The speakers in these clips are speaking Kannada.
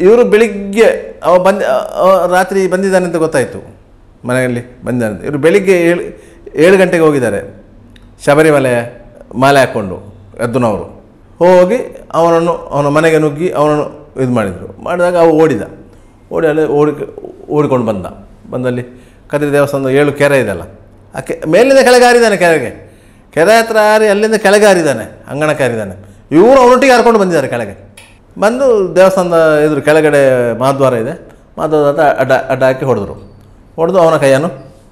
ಇವರು ಬೆಳಿಗ್ಗೆ ಅವ ಬಂದ ಅವ ರಾತ್ರಿ ಬಂದಿದ್ದಾನೆ ಅಂತ ಗೊತ್ತಾಯಿತು ಮನೆಯಲ್ಲಿ ಬಂದಿದ್ದಾನೆ ಅಂತ. ಇವರು ಬೆಳಿಗ್ಗೆ ಏಳು ಏಳು ಗಂಟೆಗೆ ಹೋಗಿದ್ದಾರೆ ಶಬರಿಮಲೆ ಮಾಲೆ ಹಾಕ್ಕೊಂಡು ಎದ್ದುನವರು ಹೋಗಿ ಅವನನ್ನು ಅವನ ಮನೆಗೆ ನುಗ್ಗಿ ಅವನನ್ನು ಇದು ಮಾಡಿದರು ಮಾಡಿದಾಗ ಅವ ಓಡಿದ ಓಡಿ ಅಲ್ಲಿ ಓಡಿ ಓಡಿಕೊಂಡು ಬಂದ ಬಂದಲ್ಲಿ ಕದ್ರಿ ದೇವಸ್ಥಾನದ ಏಳು ಕೆರೆ ಇದೆಲ್ಲ ಆ ಕೆ ಮೇಲಿಂದ ಕೆಳಗೆ ಹಾರಿದ್ದಾನೆ ಕೆರೆಗೆ ಕೆರೆ ಹತ್ರ ಹಾರಿ ಅಲ್ಲಿಂದ ಕೆಳಗೆ ಹಾರಿದ್ದಾನೆ ಅಂಗಣಕ್ಕೆ ಹಾರಿದ್ದಾನೆ ಇವರು ಅವನೊಟ್ಟಿಗೆ ಹಾರ್ಕೊಂಡು ಬಂದಿದ್ದಾರೆ ಕೆಳಗೆ ಬಂದು ದೇವಸ್ಥಾನದ ಎದುರು ಕೆಳಗಡೆ ಮಹಾದ್ವಾರ ಇದೆ ಮಹಾದ್ವಾರ ಹತ್ರ ಅಡ್ಡ ಅಡ್ಡ ಹಾಕಿ ಹೊಡೆದ್ರು ಹೊಡೆದು ಅವನ ಕೈಯನ್ನು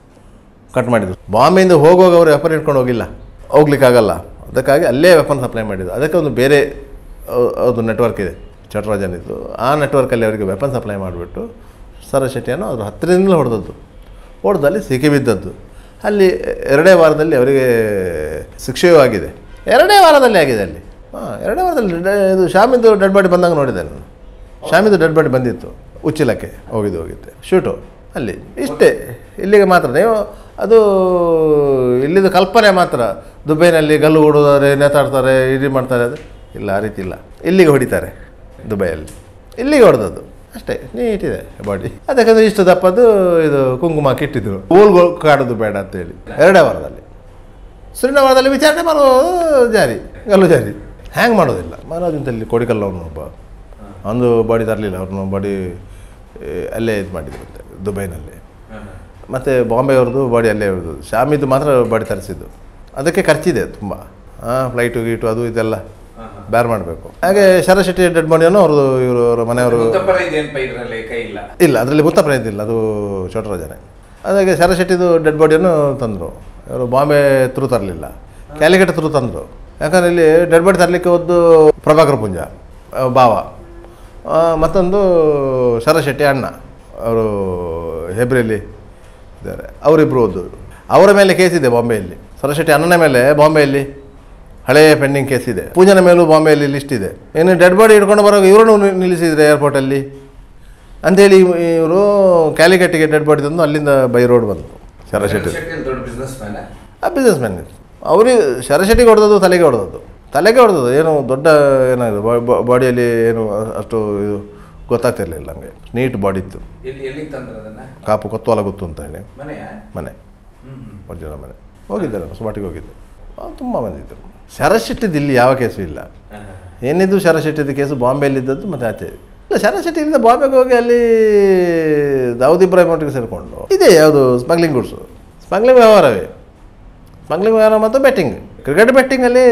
ಕಟ್ ಮಾಡಿದರು ಬಾಂಬೆಯಿಂದ ಹೋಗುವಾಗ ಅವರು ವೆಪನ್ ಇಟ್ಕೊಂಡು ಹೋಗಿಲ್ಲ ಹೋಗ್ಲಿಕ್ಕಾಗಲ್ಲ ಅದಕ್ಕಾಗಿ ಅಲ್ಲೇ ವೆಪನ್ ಸಪ್ಲೈ ಮಾಡಿದ್ದು ಅದಕ್ಕೆ ಒಂದು ಬೇರೆ ಅ- ಅದು ನೆಟ್ವರ್ಕ್ ಇದೆ ಚಟ್ರಾಜನಿದ್ದು ಆ ನೆಟ್ವರ್ಕಲ್ಲಿ ಅವರಿಗೆ ವೆಪನ್ ಸಪ್ಲೈ ಮಾಡಿಬಿಟ್ಟು ಸರಸ್ ಶೆಟ್ಟಿಯನ್ನು ಅದ್ರ ಹತ್ತಿರದಿಂದಲೇ ಹೊಡೆದದ್ದು ಹೊಡೆದಲ್ಲಿ ಸಿಕ್ಕಿ ಬಿದ್ದದ್ದು ಅಲ್ಲಿ ಎರಡೇ ವಾರದಲ್ಲಿ ಅವರಿಗೆ ಶಿಕ್ಷೆಯೂ ಆಗಿದೆ ಎರಡೇ ವಾರದಲ್ಲಿ ಆಗಿದೆ ಅಲ್ಲಿ ಹಾಂ ಎರಡೇ ವಾರದಲ್ಲಿ ಡ- ಇದು ಶಾಮಿದ್ದು ಡೆಡ್ ಬಾಡಿ ಬಂದಾಗ ನೋಡಿದೆ ನಾನು ಶಾಮಿದ್ದು ಡೆಡ್ ಬಾಡಿ ಬಂದಿತ್ತು ಉಚ್ಚಿಲಕ್ಕೆ ಹೋಗಿದ್ದು ಹೋಗಿದ್ದೆ ಶೂಟು ಅಲ್ಲಿ ಇಷ್ಟೇ ಇಲ್ಲಿಗೆ ಮಾತ್ರ ನೀವು ಅದು ಇಲ್ಲಿದು ಕಲ್ಪನೆ ಮಾತ್ರ ದುಬೈನಲ್ಲಿ ಗಲ್ಲು ಹೊಡೋದಾರೆ ನೇತಾಡ್ತಾರೆ ಇಡಿ ಮಾಡ್ತಾರೆ ಅದು ಇಲ್ಲ ಆ ರೀತಿ ಇಲ್ಲ ಇಲ್ಲಿಗೆ ಹೊಡಿತಾರೆ ದುಬೈಯಲ್ಲಿ ಇಲ್ಲಿಗೆ ಹೊಡೆದದ್ದು ಅಷ್ಟೇ ನೀಟಿದೆ ಬಾಡಿ ಅದಕ್ಕಂದ್ರೆ ಇಷ್ಟು ದಪ್ಪದ್ದು ಇದು ಕುಂಕುಮ ಇಟ್ಟಿದ್ರು ಊಲ್ಗಳು ಕಾಡೋದು ಬೇಡ ಅಂತೇಳಿ ಎರಡೇ ವಾರದಲ್ಲಿ ಶ್ರೀನಗರದಲ್ಲಿ ವಿಚಾರಣೆ ಮಾಡೋದು ಜಾರಿ ಗಲ್ಲು ಜಾರಿ ಹ್ಯಾಂಗ್ ಮಾಡೋದಿಲ್ಲ ಮನೋಜ್ ಅಂತಲ್ಲಿ ಕೊಡಿಕಲ್ಲ ಅವನು ಒಬ್ಬ ಒಂದು ಬಾಡಿ ತರಲಿಲ್ಲ ಅವ್ರನ್ನ ಬಾಡಿ ಅಲ್ಲೇ ಇದು ಮಾಡಿದ್ರಂತೆ ದುಬೈನಲ್ಲಿ ಮತ್ತು ಬಾಂಬೆ ಅವ್ರದ್ದು ಬಾಡಿ ಅಲ್ಲೇ ಇರೋದು ಶಾಮಿದು ಮಾತ್ರ ಬಾಡಿ ತರಿಸಿದ್ದು ಅದಕ್ಕೆ ಖರ್ಚಿದೆ ತುಂಬ ಹಾಂ ಫ್ಲೈಟು ಗೀಟು ಅದು ಇದೆಲ್ಲ ಬೇರೆ ಮಾಡಬೇಕು ಹಾಗೆ ಶರತ್ ಶೆಟ್ಟಿ ಡೆಡ್ ಬಾಡಿಯನ್ನು ಅವ್ರದ್ದು ಇವರು ಅವರ ಮನೆಯವರು ಮುತ್ತಪ್ಪರ ಇದೇನಪ್ಪ ಇದರಲ್ಲಿ ಕೈ ಇಲ್ಲ ಇಲ್ಲ ಅದರಲ್ಲಿ ಮುತ್ತಪ್ಪನ ಇದ್ದಿಲ್ಲ ಅದು ಚೋಟರಾಜನೇ ಅದಾಗೆ ಶರತ್ ಶೆಟ್ಟಿದು ಡೆಡ್ ಬಾಡಿಯನ್ನು ತಂದರು ಇವರು ಬಾಂಬೆ ಥ್ರೂ ತರಲಿಲ್ಲ ಕ್ಯಾಲಿಕಟ್ ಥ್ರೂ ತಂದರು ಯಾಕಂದರೆ ಇಲ್ಲಿ ಡೆಡ್ ಬಾಡಿ ತರಲಿಕ್ಕೆ ಒಂದು ಪ್ರಭಾಕರ್ ಪುಂಜ ಆ, ಭಾವ ಆ, ಮತ್ತೊಂದು ಶರತ್ ಶೆಟ್ಟಿ ಅಣ್ಣ ಅವರು ಹೆಬ್ರಿಯಲ್ಲಿ ಇದ್ದಾರೆ ಅವರಿಬ್ಬರು ಓದೋರು ಅವರ ಮೇಲೆ ಕೇಸಿದೆ ಬಾಂಬೆಯಲ್ಲಿ ಶರತ್ ಶೆಟ್ಟಿ ಅಣ್ಣನ ಮೇಲೆ ಬಾಂಬೆಯಲ್ಲಿ ಹಳೆಯ ಪೆಂಡಿಂಗ್ ಕೇಸ್ ಇದೆ ಪೂಜನ ಮೇಲೂ ಬಾಂಬೆಯಲ್ಲಿ ಲಿಸ್ಟ್ ಇದೆ ಇನ್ನು ಡೆಡ್ ಬಾಡಿ ಹಿಡ್ಕೊಂಡು ಬರೋವಾಗ ಇವರನ್ನು ನಿಲ್ಲಿಸಿದರೆ ಏರ್ಪೋರ್ಟಲ್ಲಿ ಅಂತೇಳಿ ಇವರು ಕ್ಯಾಲಿಕಟ್ಟಿಗೆ ಡೆಡ್ ಬಾಡಿ ತಂದು ಅಲ್ಲಿಂದ ಬೈ ರೋಡ್ ಬಂತು ಶರಶೆಟ್ಟಿ ಶೆಟ್ಟಿ ದೊಡ್ಡ ಬಿಸ್ನೆಸ್ ಮ್ಯಾನ್ ಆ ಬಿಸ್ನೆಸ್ ಮ್ಯಾನ್ ಅವ್ರಿಗೆ ಶರಶೆಟ್ಟಿಗೆ ಹೊಡೆದದ್ದು ತಲೆಗೆ ಹೊಡೆದದ್ದು ತಲೆಗೆ ಹೊಡೆದದ್ದು ಏನು ದೊಡ್ಡ ಏನಾಗಿದೆ ಬಾಡಿಯಲ್ಲಿ ಏನು ಅಷ್ಟು ಇದು ಗೊತ್ತಾಗ್ತಿರ್ಲಿಲ್ಲ ನಮಗೆ ನೀಟ್ ಬಾಡಿ ಇತ್ತು ಎಲ್ಲಿ ಎಲ್ಲಿಗೆ ತಂದ್ರ ಅದನ್ನ ಕಾಪು ಕೊತ್ತವಾಲ ಗೊತ್ತು ಅಂತ ಹೇಳಿ ಮನೆಯ ಮನೆ ಹ್ಮ್ ಒರಿಜಿನಲ್ ಮನೆ ಹೋಗಿದ್ದೆ ನಾನು ಸುಮಾಟಿಗೆ ಹೋಗಿದ್ದೆ ತುಂಬ ಮಂದಿ ಇದ್ದರು ಶರಶೆಟ್ಟಿದ್ದು ಇಲ್ಲಿ ಯಾವ ಕೇಸು ಇಲ್ಲ ಏನಿದ್ದು ಶರಶೆಟ್ಟಿದ್ದು ಕೇಸು ಬಾಂಬೆಯಲ್ಲಿದ್ದದ್ದು ಮತ್ತು ಆಚೆ ಇಲ್ಲ ಶರಶೆಟ್ಟಿಯಿಂದ ಬಾಂಬೆಗೆ ಹೋಗಿ ಅಲ್ಲಿ ದಾವೂದ್ ಇಬ್ರಾಹಿಂ ಒಟ್ಟಿಗೆ ಸೇರಿಕೊಂಡು ಇದೆ ಯಾವುದು ಸ್ಮಗ್ಲಿಂಗ್ ಗುಡ್ಸು ಸ್ಮಗ್ಲಿಂಗ್ ವ್ಯವಹಾರವೇ ಸ್ಮಗ್ಲಿಂಗ್ ವ್ಯವಹಾರ ಮತ್ತು ಬೆಟ್ಟಿಂಗ್ ಕ್ರಿಕೆಟ್ ಬೆಟ್ಟಿಂಗಲ್ಲಿ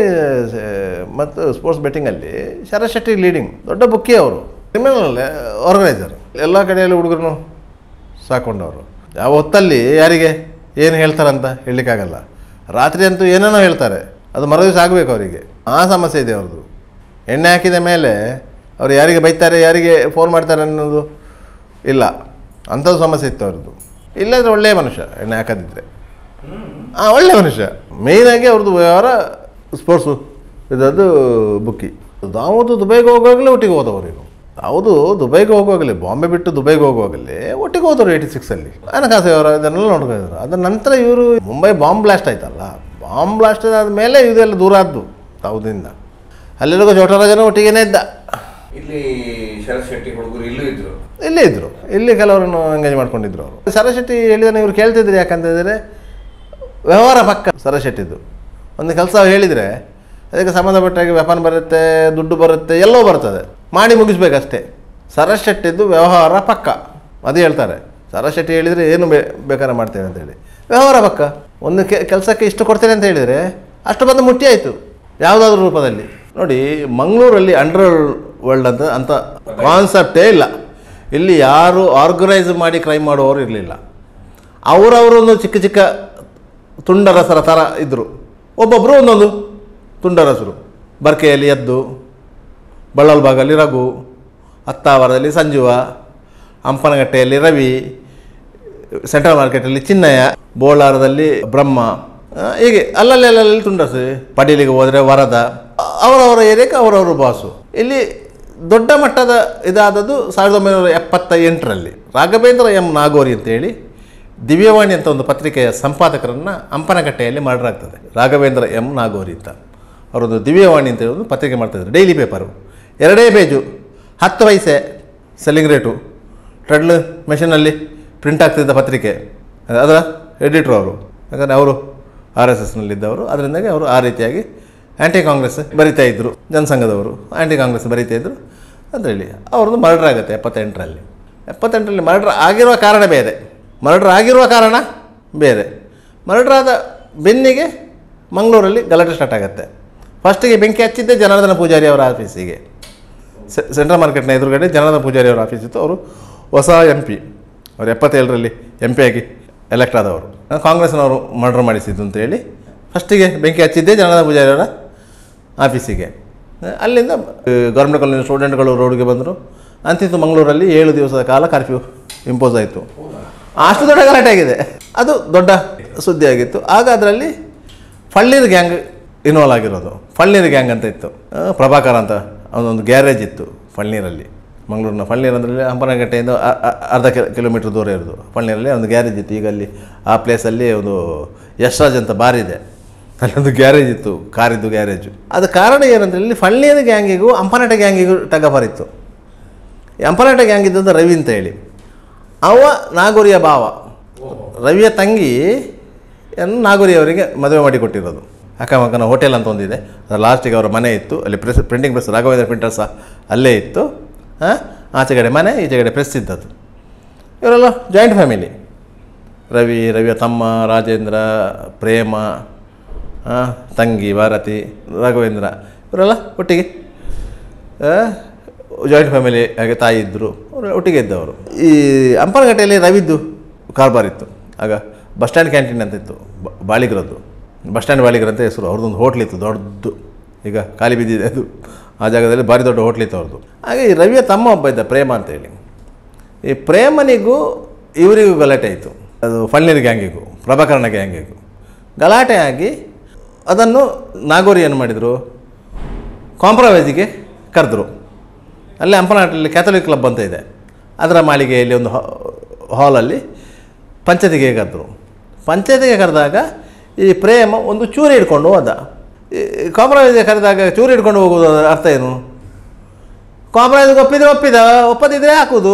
ಮತ್ತು ಸ್ಪೋರ್ಟ್ಸ್ ಬೆಟ್ಟಿಂಗಲ್ಲಿ ಶರತ್ ಶೆಟ್ಟಿ ಲೀಡಿಂಗ್ ದೊಡ್ಡ ಬುಕ್ಕಿ ಅವರು ಕ್ರಿಮಿನಲ್ ಆರ್ಗನೈಸರ್ ಎಲ್ಲ ಕಡೆಯಲ್ಲಿ ಹುಡುಗರನ್ನು ಸಾಕೊಂಡವರು ಯಾವ ಹೊತ್ತಲ್ಲಿ ಯಾರಿಗೆ ಏನು ಹೇಳ್ತಾರಂತ ಹೇಳಲಿಕ್ಕಾಗಲ್ಲ ರಾತ್ರಿ ಅಂತೂ ಏನೇನೋ ಹೇಳ್ತಾರೆ ಅದು ಮರದಿವಸ ಆಗಬೇಕು ಅವರಿಗೆ ಆ ಸಮಸ್ಯೆ ಇದೆ ಅವ್ರದ್ದು ಎಣ್ಣೆ ಹಾಕಿದ ಮೇಲೆ ಅವರು ಯಾರಿಗೆ ಬೈತಾರೆ ಯಾರಿಗೆ ಫೋನ್ ಮಾಡ್ತಾರೆ ಅನ್ನೋದು ಇಲ್ಲ ಅಂಥದ್ದು ಸಮಸ್ಯೆ ಇತ್ತು ಅವ್ರದ್ದು ಇಲ್ಲಾಂದರೆ ಒಳ್ಳೆಯ ಮನುಷ್ಯ ಎಣ್ಣೆ ಹಾಕದಿದ್ದರೆ ಹಾಂ ಒಳ್ಳೆ ಮನುಷ್ಯ ಮೇಯ್ನಾಗಿ ಅವ್ರದ್ದು ವ್ಯವಹಾರ ಸ್ಪೋರ್ಟ್ಸು ಇದದ್ದು ಬುಕ್ಕಿ ದಾವೂದು ದುಬೈಗೆ ಹೋಗುವಾಗಲೇ ಒಟ್ಟಿಗೆ ಹೋದವರು ಇವರು ಹೌದು ದುಬೈಗೆ ಹೋಗುವಾಗಲೇ ಬಾಂಬೆ ಬಿಟ್ಟು ದುಬೈಗೆ ಹೋಗುವಾಗಲೇ ಒಟ್ಟಿಗೆ ಹೋದರು ಏಯ್ಟಿ ಸಿಕ್ಸಲ್ಲಿ ಹಣಕಾಸು ವ್ಯವಹಾರ ಇದನ್ನೆಲ್ಲ ನೋಡ್ಕೊಂಡಿದ್ರು ಅದರ ನಂತರ ಇವರು ಮುಂಬೈ ಬಾಂಬ್ ಬ್ಲಾಸ್ಟ್ ಆಯ್ತಲ್ಲ ಬಾಂಬ್ ಬ್ಲಾಸ್ಟ್ ಆದಮೇಲೆ ಇದೆಲ್ಲ ದೂರ ಆದ್ದು ದಾವೂದಿಂದ ಅಲ್ಲೆಲ್ಲಗೂ ಚೋಟರಾಜನ ಒಟ್ಟಿಗೆನೇ ಇದ್ದ ಇಲ್ಲಿ ಶರತ್ ಶೆಟ್ಟಿ ಹುಡುಗರು ಇಲ್ಲೂ ಇದ್ರು ಇಲ್ಲೇ ಇದ್ದರು ಇಲ್ಲಿ ಕೆಲವರನ್ನು ಎಂಗೇಜ್ ಮಾಡ್ಕೊಂಡಿದ್ರು ಅವರು ಸರಶೆಟ್ಟಿ ಹೇಳಿದಾನೆ ಇವ್ರು ಕೇಳ್ತಿದ್ರು ಯಾಕಂತಂದರೆ ವ್ಯವಹಾರ ಪಕ್ಕ ಸರಶೆಟ್ಟಿದ್ದು ಒಂದು ಕೆಲಸ ಹೇಳಿದರೆ ಅದಕ್ಕೆ ಸಂಬಂಧಪಟ್ಟಾಗಿ ವೆಪನ್ ಬರುತ್ತೆ ದುಡ್ಡು ಬರುತ್ತೆ ಎಲ್ಲೋ ಬರ್ತದೆ ಮಾಡಿ ಮುಗಿಸ್ಬೇಕಷ್ಟೇ ಸರಸ್ ಶೆಟ್ಟಿದ್ದು ವ್ಯವಹಾರ ಪಕ್ಕ ಅದು ಹೇಳ್ತಾರೆ ಸರಸ್ ಶೆಟ್ಟಿ ಹೇಳಿದರೆ ಏನು ಬೇ ಬೇಕಾದ್ರೆ ಮಾಡ್ತೇವೆ ಅಂತೇಳಿ ವ್ಯವಹಾರ ಪಕ್ಕ ಒಂದು ಕೆ ಕೆಲಸಕ್ಕೆ ಇಷ್ಟು ಕೊಡ್ತೇನೆ ಅಂತ ಹೇಳಿದರೆ ಅಷ್ಟು ಬಂದು ಮುಟ್ಟಿ ಆಯಿತು ಯಾವುದಾದ್ರೂ ರೂಪದಲ್ಲಿ ನೋಡಿ ಮಂಗಳೂರಲ್ಲಿ ಅಂಡರ್ ವರ್ಲ್ಡ್ ಅಂತ ಅಂತ ಕಾನ್ಸೆಪ್ಟೇ ಇಲ್ಲ ಇಲ್ಲಿ ಯಾರು ಆರ್ಗನೈಸ್ ಮಾಡಿ ಕ್ರೈಮ್ ಮಾಡುವವರು ಇರಲಿಲ್ಲ ಅವರವರೊಂದು ಚಿಕ್ಕ ಚಿಕ್ಕ ತುಂಡರಸರ ಥರ ಇದ್ದರು ಒಬ್ಬೊಬ್ಬರು ಒಂದೊಂದು ತುಂಡರಸರು ಬರ್ಕೆಯಲ್ಲಿ ಎದ್ದು ಬಳ್ಳಲ್ ಭಾಗಲ್ಲಿ ರಘು ಹತ್ತಾವರದಲ್ಲಿ ಸಂಜುವ ಹಂಪನಗಟ್ಟೆಯಲ್ಲಿ ರವಿ ಸೆಂಟ್ರಲ್ ಮಾರ್ಕೆಟಲ್ಲಿ ಚಿನ್ನಯ್ಯ ಬೋಳಾರದಲ್ಲಿ ಬ್ರಹ್ಮ ಆ, ಹೀಗೆ ಅಲ್ಲಲ್ಲಿ ಅಲ್ಲಲ್ಲಿ ತುಂಡರಸು ಪಡೀಲಿಗೆ ಹೋದರೆ ವರದ ಅವರವರ ಏರಿಯಾಕ್ಕೆ ಅವರವರು ಬಾಸು ಇಲ್ಲಿ ದೊಡ್ಡ ಮಟ್ಟದ ಇದಾದದ್ದು ಸಾವಿರದ ಒಂಬೈನೂರ ಎಪ್ಪತ್ತ ಎಂಟರಲ್ಲಿ ರಾಘವೇಂದ್ರ ಎಂ ನಾಗೋರಿ ಅಂತೇಳಿ ದಿವ್ಯವಾಣಿ ಅಂತ ಒಂದು ಪತ್ರಿಕೆಯ ಸಂಪಾದಕರನ್ನು ಹಂಪನಕಟ್ಟೆಯಲ್ಲಿ ಮಾಡಲಾಗ್ತದೆ ರಾಘವೇಂದ್ರ ಎಂ ನಾಗೋರಿ ಅಂತ ಅವರೊಂದು ದಿವ್ಯವಾಣಿ ಅಂತ ಒಂದು ಪತ್ರಿಕೆ ಮಾಡ್ತಾಯಿದ್ರು ಡೈಲಿ ಪೇಪರು ಎರಡೇ ಪೇಜು ಹತ್ತು ಪೈಸೆ ಸೆಲ್ಲಿಂಗ್ ರೇಟು ಟ್ರೆಡ್ಲ್ ಮೆಷಿನಲ್ಲಿ ಪ್ರಿಂಟ್ ಆಗ್ತಿದ್ದ ಪತ್ರಿಕೆ ಅದರ ಎಡಿಟ್ರು ಅವರು ಯಾಕಂದರೆ ಅವರು ಆರ್ ಎಸ್ ಎಸ್ನಲ್ಲಿದ್ದವರು ಅದರಿಂದಾಗಿ ಅವರು ಆ ರೀತಿಯಾಗಿ ಆ್ಯಂಟಿ ಕಾಂಗ್ರೆಸ್ ಬರಿತಾ ಇದ್ದರು ಜನಸಂಘದವರು ಆ್ಯಂಟಿ ಕಾಂಗ್ರೆಸ್ ಬರಿತಾ ಇದ್ದರು ಅದರಲ್ಲಿ ಅವ್ರದ್ದು ಮರ್ಡ್ರ್ ಆಗುತ್ತೆ ಎಪ್ಪತ್ತೆಂಟರಲ್ಲಿ ಎಪ್ಪತ್ತೆಂಟರಲ್ಲಿ ಮರ್ಡ್ರ್ ಆಗಿರುವ ಕಾರಣ ಬೇರೆ ಮರ್ಡ್ರ್ ಆಗಿರುವ ಕಾರಣ ಬೇರೆ ಮರ್ಡ್ರ್ ಆದ ಬೆನ್ನಿಗೆ ಮಂಗಳೂರಲ್ಲಿ ಗಲಾಟೆ ಸ್ಟಾರ್ಟ್ ಆಗುತ್ತೆ ಫಸ್ಟಿಗೆ ಬೆಂಕಿ ಹಚ್ಚಿದ್ದೆ ಜನಾರ್ದನ ಪೂಜಾರಿ ಅವರ ಆಫೀಸಿಗೆ ಸೆ- ಸೆಂಟ್ರಲ್ ಮಾರ್ಕೆಟ್ನ ಎದುರುಗಡೆ ಜನಾರ್ದನ ಪೂಜಾರಿ ಅವರ ಆಫೀಸ್ ಇತ್ತು ಅವರು ಹೊಸ ಎಂ ಪಿ ಅವರು ಎಪ್ಪತ್ತೇಳರಲ್ಲಿ ಎಂ ಪಿ ಆಗಿ ಎಲೆಕ್ಟ್ ಆದವರು ಕಾಂಗ್ರೆಸ್ನವರು ಮರ್ಡರ್ ಮಾಡಿಸಿದ್ದು ಅಂತೇಳಿ ಫಸ್ಟಿಗೆ ಬೆಂಕಿ ಹಚ್ಚಿದ್ದೇ ಜನಾರ್ದನ ಪೂಜಾರಿ ಅವರ ಆಫೀಸಿಗೆ ಅಲ್ಲಿಂದ ಗೌರ್ಮೆಂಟ್ ಕಾಲೇಜಿನ ಸ್ಟೂಡೆಂಟ್ಗಳು ರೋಡ್ಗೆ ಬಂದರು ಅಂತಿತ್ತು ಮಂಗಳೂರಲ್ಲಿ ಏಳು ದಿವಸದ ಕಾಲ ಕರ್ಫ್ಯೂ ಇಂಪೋಸ್ ಆಯಿತು ಅಷ್ಟು ದೊಡ್ಡ ಗಲಾಟೆ ಆಗಿದೆ ಅದು ದೊಡ್ಡ ಸುದ್ದಿ ಆಗಿತ್ತು ಆಗ ಅದರಲ್ಲಿ ಫಳ್ಳೀರ್ ಗ್ಯಾಂಗ್ ಇನ್ವಾಲ್ವ್ ಆಗಿರೋದು ಫಳ್ಳೀರ್ ಗ್ಯಾಂಗ್ ಅಂತ ಇತ್ತು ಆ, ಪ್ರಭಾಕರ್ ಅಂತ ಅವನೊಂದು ಗ್ಯಾರೇಜ್ ಇತ್ತು ಫಳ್ನೀರಲ್ಲಿ ಮಂಗಳೂರಿನ ಫಳ್ನೀರ್ ಅಂದರೆ ಹಂಪನಗಟ್ಟೆಯಿಂದ ಅ- ಅ- ಅರ್ಧ ಕಿಲೋ ಕಿಲೋಮೀಟ್ರ್ ದೂರ ಇರೋದು ಫಳ್ನೀರಲ್ಲಿ ಒಂದು ಗ್ಯಾರೇಜ್ ಇತ್ತು ಈಗ ಅಲ್ಲಿ ಆ ಪ್ಲೇಸಲ್ಲಿ ಒಂದು ಯಶ್ರಾಜ್ ಅಂತ ಬಾರ್ ಇದೆ ಅಲ್ಲೊಂದು ಗ್ಯಾರೇಜ್ ಇತ್ತು ಕಾರಿದ್ದು ಗ್ಯಾರೇಜು ಅದು ಕಾರಣ ಏನಂದರೆ ಇಲ್ಲಿ ಫಳ್ನೀರ್ ಗ್ಯಾಂಗಿಗೂ ಅಂಪನಟ ಗ್ಯಾಂಗಿಗೂ ಟಗಫರ್ ಇತ್ತು ಈ ಅಂಪನಟ ಗ್ಯಾಂಗ್ ಇದ್ದದ್ದು ರವಿ ಅಂತ ಹೇಳಿ ಅವ ನಾಗೋರಿಯ ಭಾವ ರವಿಯ ತಂಗಿ ಅನ್ನು ನಾಗೋರಿಯವರಿಗೆ ಮದುವೆ ಮಾಡಿ ಕೊಟ್ಟಿರೋದು ಅಕ್ಕಮಕ್ಕನ ಹೋಟೆಲ್ ಅಂತ ಒಂದಿದೆ ಅದರ ಲಾಸ್ಟಿಗೆ ಅವರ ಮನೆ ಇತ್ತು ಅಲ್ಲಿ press printing press Raghavendra printer ಸಹ ಅಲ್ಲೇ ಇತ್ತು ಹಾಂ ಆಚೆಗಡೆ ಮನೆ ಈಚೆಗಡೆ ಪ್ರೆಸ್ ಇದ್ದದ್ದು ಇವರೆಲ್ಲ ಜಾಯಿಂಟ್ ಫ್ಯಾಮಿಲಿ ರವಿ ರವಿಯ ತಮ್ಮ ರಾಜೇಂದ್ರ ಪ್ರೇಮ ಆ, ತಂಗಿ ಭಾರತಿ ರಾಘವೇಂದ್ರ ಇವರೆಲ್ಲ ಒಟ್ಟಿಗೆ ಜಾಯಿಂಟ್ ಫ್ಯಾಮಿಲಿ ಹಾಗೆ ತಾಯಿ ಇದ್ದರು ಅವರು ಒಟ್ಟಿಗೆ ಇದ್ದವರು ಈ ಅಂಪನಗಟ್ಟೆಯಲ್ಲಿ ರವಿದ್ದು ಕಾರ್ಬಾರ್ ಇತ್ತು ಆಗ ಬಸ್ ಸ್ಟ್ಯಾಂಡ್ ಕ್ಯಾಂಟೀನ್ ಅಂತ ಇತ್ತು ಬ- ಬಾಳಿಗರದ್ದು ಬಸ್ ಸ್ಟ್ಯಾಂಡ್ ಬಾಳಿಗರ ಅಂತ ಹೆಸರು ಅವ್ರದ್ದೊಂದು ಹೋಟ್ಲ್ ಇತ್ತು ದೊಡ್ಡದು ಈಗ ಖಾಲಿ ಬಿದ್ದಿದೆ ಅದು ಆ ಜಾಗದಲ್ಲಿ ಭಾರಿ ದೊಡ್ಡ ಹೋಟ್ಲ್ ಇತ್ತು ಅವ್ರದ್ದು ಹಾಗೆ ಈ ರವಿಯ ತಮ್ಮ ಒಬ್ಬ ಇದ್ದ ಪ್ರೇಮ ಅಂತೇಳಿ ಈ ಪ್ರೇಮನಿಗೂ ಇವರಿಗೂ ಗಲಾಟೆ ಆಯಿತು ಅದು ಫಳ್ನೀರ್ ಗ್ಯಾಂಗಿಗೂ ಪ್ರಭಾಕರಣ ಗ್ಯಾಂಗಿಗೂ ಗಲಾಟೆ ಆಗಿ ಅದನ್ನು ನಾಗೋರಿ ಏನು ಮಾಡಿದರು ಕಾಂಪ್ರಮೈಸಿಗೆ ಕರೆದ್ರು ಅಲ್ಲೇ ಹಂಪನಾಟಲ್ಲಿ ಕ್ಯಾಥಲಿಕ್ ಕ್ಲಬ್ ಅಂತ ಇದೆ ಅದರ ಮಾಳಿಗೆಯಲ್ಲಿ ಒಂದು ಹಾಲಲ್ಲಿ ಪಂಚಾಯತಿಗೆ ಕರೆದ್ರು ಪಂಚಾಯತಿಗೆ ಕರೆದಾಗ ಈ ಪ್ರೇಮ ಒಂದು ಚೂರಿ ಹಿಡ್ಕೊಂಡು ಹೋದ ಈ ಕಾಂಪ್ರಮೈಸಿಗೆ ಕರೆದಾಗ ಚೂರಿ ಹಿಡ್ಕೊಂಡು ಹೋಗೋದು ಅದರ ಅರ್ಥ ಏನು ಕಾಂಪ್ರಮೈಸ್ಗೆ ಒಪ್ಪಿದ್ರೆ ಒಪ್ಪಿದ ಒಪ್ಪದಿದ್ರೆ ಹಾಕುವುದು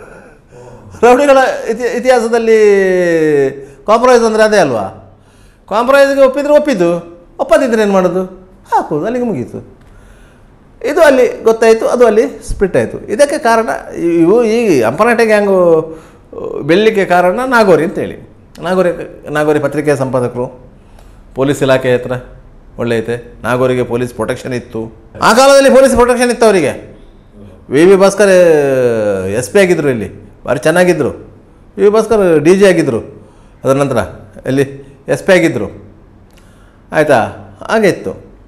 ರೌಡಿಗಳ ಇತಿ ಇತಿಹಾಸದಲ್ಲಿ ಕಾಂಪ್ರಮೈಸ್ ಅಂದರೆ ಅದೇ ಅಲ್ವಾ ಕಾಂಪ್ರಮೈಸ್ಗೆ ಒಪ್ಪಿದ್ರೆ ಒಪ್ಪಿದ್ದು ಒಪ್ಪದಿದ್ರೆ ಏನು ಮಾಡೋದು ಹಾಕುವುದು ಅಲ್ಲಿಗೆ ಮುಗೀತು ಇದು ಅಲ್ಲಿ ಗೊತ್ತಾಯಿತು ಅದು ಅಲ್ಲಿ ಸ್ಪ್ಲಿಟ್ ಆಯಿತು ಇದಕ್ಕೆ ಕಾರಣ ಇವು ಈ ಅಂಪನಾಟೆ ಗ್ಯಾಂಗು ಬೆಳ್ಳಿಗೆ ಕಾರಣ ನಾಗೋರಿ ಅಂತೇಳಿ ನಾಗೋರಿ ನಾಗೋರಿ ಪತ್ರಿಕೆಯ ಸಂಪಾದಕರು ಪೊಲೀಸ್ ಇಲಾಖೆ ಹತ್ರ ಒಳ್ಳೆ ಐತೆ ನಾಗೋರಿಗೆ ಪೊಲೀಸ್ ಪ್ರೊಟೆಕ್ಷನ್ ಇತ್ತು ಆ ಕಾಲದಲ್ಲಿ ಪೊಲೀಸ್ ಪ್ರೊಟೆಕ್ಷನ್ ಇತ್ತು ಅವರಿಗೆ V V Bhaskar S P ಆಗಿದ್ದರು ಇಲ್ಲಿ ಭಾರಿ ಚೆನ್ನಾಗಿದ್ದರು V V Bhaskar D G ಆಗಿದ್ದರು ಅದರ ನಂತರ ಇಲ್ಲಿ ಎಸ್ ಪಿ ಆಗಿದ್ದರು ಆಯಿತಾ ಹಾಗೆ ಇತ್ತು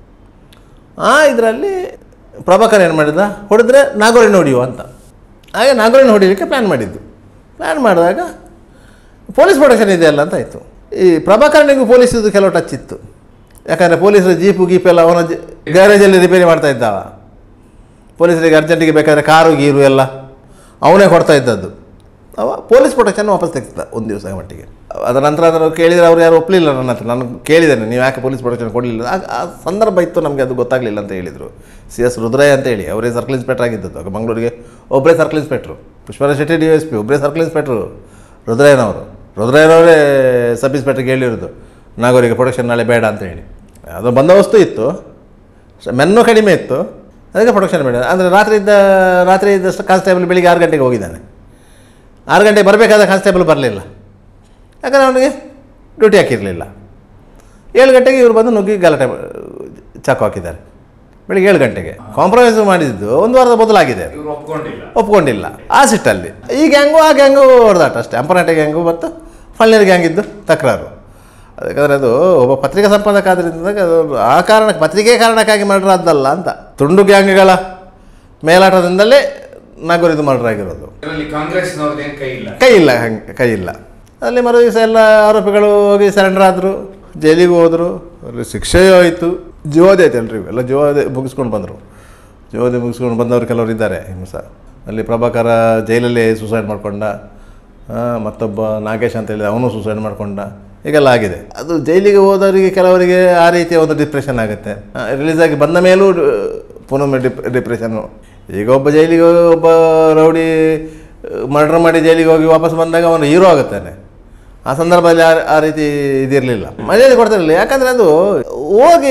ಆ ಇದರಲ್ಲಿ ಪ್ರಭಾಕರ್ ಏನು ಮಾಡಿದ ಹೊಡೆದ್ರೆ ನಾಗೋರಿನ ಹೊಡಿಯುವ ಅಂತ ಹಾಗೆ ನಾಗೋರಿನ ಹೊಡಿಲಿಕ್ಕೆ ಪ್ಲ್ಯಾನ್ ಮಾಡಿದ್ದು ಪ್ಲ್ಯಾನ್ ಮಾಡಿದಾಗ ಪೊಲೀಸ್ ಪ್ರೊಟೆಕ್ಷನ್ ಇದೆಯಲ್ಲ ಅಂತ ಆಯಿತು ಈ ಪ್ರಭಾಕರನಿಗೂ ಪೊಲೀಸದು ಕೆಲವು ಟಚ್ ಇತ್ತು ಯಾಕಂದರೆ ಪೊಲೀಸರು ಜೀಪು ಗೀಪು ಎಲ್ಲ ಅವನ ಜ- ಗ್ಯಾರೇಜಲ್ಲಿ ರಿಪೇರಿ ಮಾಡ್ತಾ ಇದ್ದಾವ ಪೊಲೀಸರಿಗೆ ಅರ್ಜೆಂಟಿಗೆ ಬೇಕಾದರೆ ಕಾರು ಗೀರು ಎಲ್ಲ ಅವನೇ ಕೊಡ್ತಾ ಇದ್ದದ್ದು ಅವ ಪೊಲೀಸ್ ಪ್ರೊಟೆಕ್ಷನ್ ವಾಪಸ್ ತೆಗ್ತಿದ್ದ ಒಂದು ದಿವಸ ಮಟ್ಟಿಗೆ ಅದರ ನಂತರ ಅದನ್ನು ಕೇಳಿದರೆ ಅವ್ರು ಯಾರು ಒಪ್ಪಲಿಲ್ಲ ನನ್ನ ಹತ್ರ ನಾನು ಕೇಳಿದ್ದೇನೆ ನೀವು ಯಾಕೆ ಪೊಲೀಸ್ ಪ್ರೊಟೆಕ್ಷನ್ ಕೊಡಲಿಲ್ಲ ಆಗ ಆ ಸಂದರ್ಭ ಇತ್ತು ನಮಗೆ ಅದು ಗೊತ್ತಾಗಲಿಲ್ಲ ಅಂತ ಹೇಳಿದರು ಸಿ ಎಸ್ ರುದ್ರಯ್ಯ ಅಂತ ಹೇಳಿ ಅವರೇ ಸರ್ಕಲ್ ಇನ್ಸ್ಪೆಕ್ಟರ್ ಆಗಿದ್ದದ್ದು ಆಗ ಮಂಗಳೂರಿಗೆ ಒಬ್ಬರೇ circle inspector Pushparaj Shetty D S P ಒಬ್ಬರೇ ಸರ್ಕಲ್ ಇನ್ಸ್ಪೆಕ್ಟ್ರು ರುದ್ರಯ್ಯನವರು ರುದ್ರಯ್ಯನವರೇ ಸಬ್ ಇನ್ಸ್ಪೆಕ್ಟರ್ಗೆ ಹೇಳಿರೋದು ನಾಗರಿಗೆ ಪ್ರೊಟೆಕ್ಷನ್ ನಾಳೆ ಬೇಡ ಅಂತ ಹೇಳಿ ಅದು ಬಂದೋಬಸ್ತು ಇತ್ತು ಮೆನ್ನು ಕಡಿಮೆ ಇತ್ತು ಅದಕ್ಕೆ ಪ್ರೊಟೆಕ್ಷನ್ ಬೇಡ ಅಂದರೆ ರಾತ್ರಿ ಇದ್ದ ರಾತ್ರಿ ಇದ್ದಷ್ಟು ಕಾನ್ಸ್ಟೇಬಲ್ ಬೆಳಿಗ್ಗೆ ಆರು ಗಂಟೆಗೆ ಹೋಗಿದ್ದಾನೆ ಆರು ಗಂಟೆಗೆ ಬರಬೇಕಾದ ಕಾನ್ಸ್ಟೇಬಲ್ ಬರಲಿಲ್ಲ ಯಾಕಂದರೆ ಅವನಿಗೆ ಡ್ಯೂಟಿ ಹಾಕಿರಲಿಲ್ಲ ಏಳು ಗಂಟೆಗೆ ಇವರು ಬಂದು ನುಗ್ಗಿ ಗಲಾಟೆ ಮಾ- ಚಾಕು ಹಾಕಿದ್ದಾರೆ ಬೆಳಿಗ್ಗೆ ಏಳು ಗಂಟೆಗೆ ಕಾಂಪ್ರಮೈಸ್ ಮಾಡಿದ್ದು ಒಂದು ವಾರದ ಬದಲಾಗಿದೆ ಅದು. ಇವ್ರು ಒಪ್ಕೊಂಡಿಲ್ಲ ಒಪ್ಕೊಂಡಿಲ್ಲ ಆ ಸಿಟ್ಟಲ್ಲಿ ಈ ಗ್ಯಾಂಗು ಆ ಗ್ಯಾಂಗು ಹೊಡೆದಾಟ ಅಷ್ಟೇ ಅಂಪನಾಟೆ ಗ್ಯಾಂಗು ಮತ್ತು ಫಳ್ನೀರ್ ಗ್ಯಾಂಗ್ ಇದ್ದು ತಕರಾರು ಯಾಕಂದರೆ ಅದು ಒಬ್ಬ ಪತ್ರಿಕಾ ಸಂಪಾದಕ ಆದ್ರಿಂದ ಅದು ಆ ಕಾರಣಕ್ಕೆ ಪತ್ರಿಕೆ ಕಾರಣಕ್ಕಾಗಿ ಮರ್ಡರ್ ಆದ್ದಲ್ಲ ಅಂತ ತುಂಡು ಗ್ಯಾಂಗ್ಗಳ ಮೇಲಾಟದಿಂದಲೇ ನಾಗರಿದು ಮರ್ಡರ್ ಆಗಿರೋದು ಇದರಲ್ಲಿ ಕಾಂಗ್ರೆಸ್ನವ್ರದ್ದೇನು ಕೈ ಇಲ್ಲ ಕೈ ಇಲ್ಲ ಹಂಗೆ ಕೈ ಇಲ್ಲ ಅಲ್ಲಿ ಮರು ದಿವಸ ಎಲ್ಲ ಆರೋಪಿಗಳು ಹೋಗಿ ಸರೆಂಡರ್ ಆದರು ಜೈಲಿಗೆ ಹೋದರು ಅಲ್ಲಿ ಶಿಕ್ಷೆಯೂ ಆಯಿತು ಜೀವೋದಿ ಆಯ್ತು ಎಲ್ರಿಗೂ ಎಲ್ಲ ಜೀವೋದಿ ಮುಗಿಸ್ಕೊಂಡು ಬಂದರು ಜೀವೋದಿ ಮುಗಿಸ್ಕೊಂಡು ಬಂದವರು ಕೆಲವರು ಇದ್ದಾರೆ ಇನ್ನು ಸಹ ಅಲ್ಲಿ ಪ್ರಭಾಕರ ಜೈಲಲ್ಲಿ ಸೂಸೈಡ್ ಮಾಡಿಕೊಂಡ ಮತ್ತೊಬ್ಬ ನಾಗೇಶ್ ಅಂತ ಹೇಳಿದ ಅವನು ಸೂಸೈಡ್ ಮಾಡಿಕೊಂಡ ಹೀಗೆಲ್ಲ ಆಗಿದೆ ಅದು ಜೈಲಿಗೆ ಹೋದವರಿಗೆ ಕೆಲವರಿಗೆ ಆ ರೀತಿಯ ಒಂದು ಡಿಪ್ರೆಷನ್ ಆಗುತ್ತೆ ರಿಲೀಸ್ ಆಗಿ ಬಂದ ಮೇಲೂ ಪುನಃ ಡಿಪ್ ಡಿಪ್ರೆಷನ್ನು ಈಗ ಒಬ್ಬ ಜೈಲಿಗೆ ಹೋಗಿ ಒಬ್ಬ ರೌಡಿ ಮರ್ಡರ್ ಮಾಡಿ ಜೈಲಿಗೆ ಹೋಗಿ ವಾಪಸ್ ಬಂದಾಗ ಅವನು ಹೀರೋ ಆಗುತ್ತಾನೆ ಆ ಸಂದರ್ಭದಲ್ಲಿ ಆ ಆ ರೀತಿ ಇದಿರಲಿಲ್ಲ ಮರ್ಯಾದೆ ಕೊಡ್ತಿರಲಿಲ್ಲ ಯಾಕಂದರೆ ಅದು ಹೋಗಿ